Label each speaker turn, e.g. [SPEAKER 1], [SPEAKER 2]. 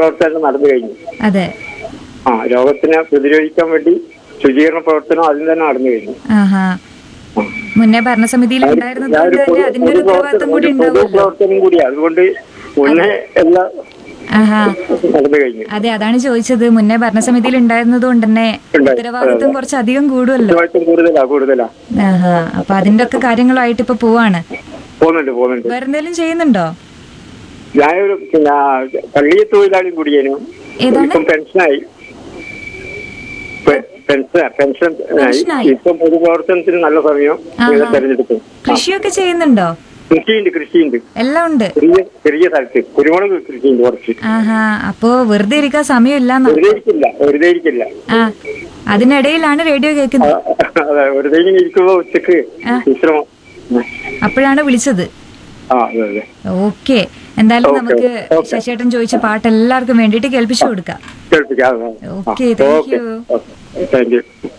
[SPEAKER 1] പ്രവർത്തനം നടന്നു കഴിഞ്ഞു
[SPEAKER 2] അതെ
[SPEAKER 1] ആ രോഗത്തിനെ പ്രതിരോധിക്കാൻ വേണ്ടി ശുചീകരണ പ്രവർത്തനം അതിൽ തന്നെ നടന്നു കഴിഞ്ഞു
[SPEAKER 2] ആഹാ മുന്നേ ഭരണസമിതിയിൽ ഉണ്ടായിരുന്നത് കൊണ്ട് തന്നെ അതിന്റെ ഒരു ഉത്തരവാദിത്വം കൂടി
[SPEAKER 1] പൊതു
[SPEAKER 2] ഉണ്ടാവുമല്ലോ
[SPEAKER 1] പ്രവർത്തനം കൂടി അതുകൊണ്ട് മുന്നേ എല്ലാം
[SPEAKER 2] ആഹാ
[SPEAKER 1] നടന്നു കഴിഞ്ഞു
[SPEAKER 2] അതെ അതാണ് ചോദിച്ചത് മുന്നേ ഭരണസമിതിയിൽ ഉണ്ടായിരുന്നത് കൊണ്ട് തന്നെ
[SPEAKER 1] ഉണ്ടായി.
[SPEAKER 2] ഉത്തരവാദിത്വം കുറച്ച് അധികം കൂടുമല്ലോ
[SPEAKER 1] ഉത്തരവാദിത്വം കൂടുതലാ കൂടുതലാ
[SPEAKER 2] ആഹാ അപ്പൊ അതിന്റെ ഒക്കെ കാര്യങ്ങളായിട്ട് ഇപ്പൊ പോവാണ്
[SPEAKER 1] പോകുന്നുണ്ട് പോകുന്നുണ്ട്
[SPEAKER 2] വേറെ എന്തെങ്കിലും ചെയ്യുന്നുണ്ടോ
[SPEAKER 1] ഞാനൊരു പിന്നെ പള്ളിയ തൊഴിലാളി കൂടിയേനു
[SPEAKER 2] ഏതാണ്?
[SPEAKER 1] ഇപ്പം പെൻഷനായി പെ- പെൻഷൻ പെൻഷൻ
[SPEAKER 2] പെൻഷനായി?
[SPEAKER 1] ഇപ്പം പൊതുപ്രവർത്തനത്തിന് നല്ല സമയം
[SPEAKER 2] ആഹാ.
[SPEAKER 1] തെരഞ്ഞെടുക്കും
[SPEAKER 2] കൃഷിയൊക്കെ ചെയ്യുന്നുണ്ടോ
[SPEAKER 1] കൃഷിയുണ്ട് കൃഷിയുണ്ട്
[SPEAKER 2] എല്ലാം ഉണ്ട്
[SPEAKER 1] ചെറിയ ചെറിയ സ്ഥലത്ത് കുരുമുളക് കൃഷിയുണ്ട് കുറച്ച്
[SPEAKER 2] ആഹാ അപ്പോ വെറുതെ ഇരിക്കാൻ സമയമില്ല
[SPEAKER 1] വെറുതെ ഇരിക്കില്ല വെറുതെ ഇരിക്കില്ല
[SPEAKER 2] ആ അതിനിടയിലാണ് റേഡിയോ
[SPEAKER 1] ആ,
[SPEAKER 2] കേൾക്കുന്നത്
[SPEAKER 1] അതെ വെറുതെ ഇങ്ങനെ ഇരിക്കുമ്പോ ഉച്ചക്ക്
[SPEAKER 2] ആ.
[SPEAKER 1] വിശ്രമം
[SPEAKER 2] അപ്പോഴാണ് വിളിച്ചത്
[SPEAKER 1] ആ അതെ അതെ
[SPEAKER 2] ഓക്കെ എന്തായാലും
[SPEAKER 1] ഓക്കേ,
[SPEAKER 2] നമുക്ക്
[SPEAKER 1] ഓക്കേ.
[SPEAKER 2] ശശിയേട്ടൻ ചോദിച്ച പാട്ട് എല്ലാവർക്കും വേണ്ടിയിട്ട് കേൾപ്പിച്ചു കൊടുക്കാം
[SPEAKER 1] കേൾപ്പിക്കാം
[SPEAKER 2] okay, thank you.
[SPEAKER 1] Thank U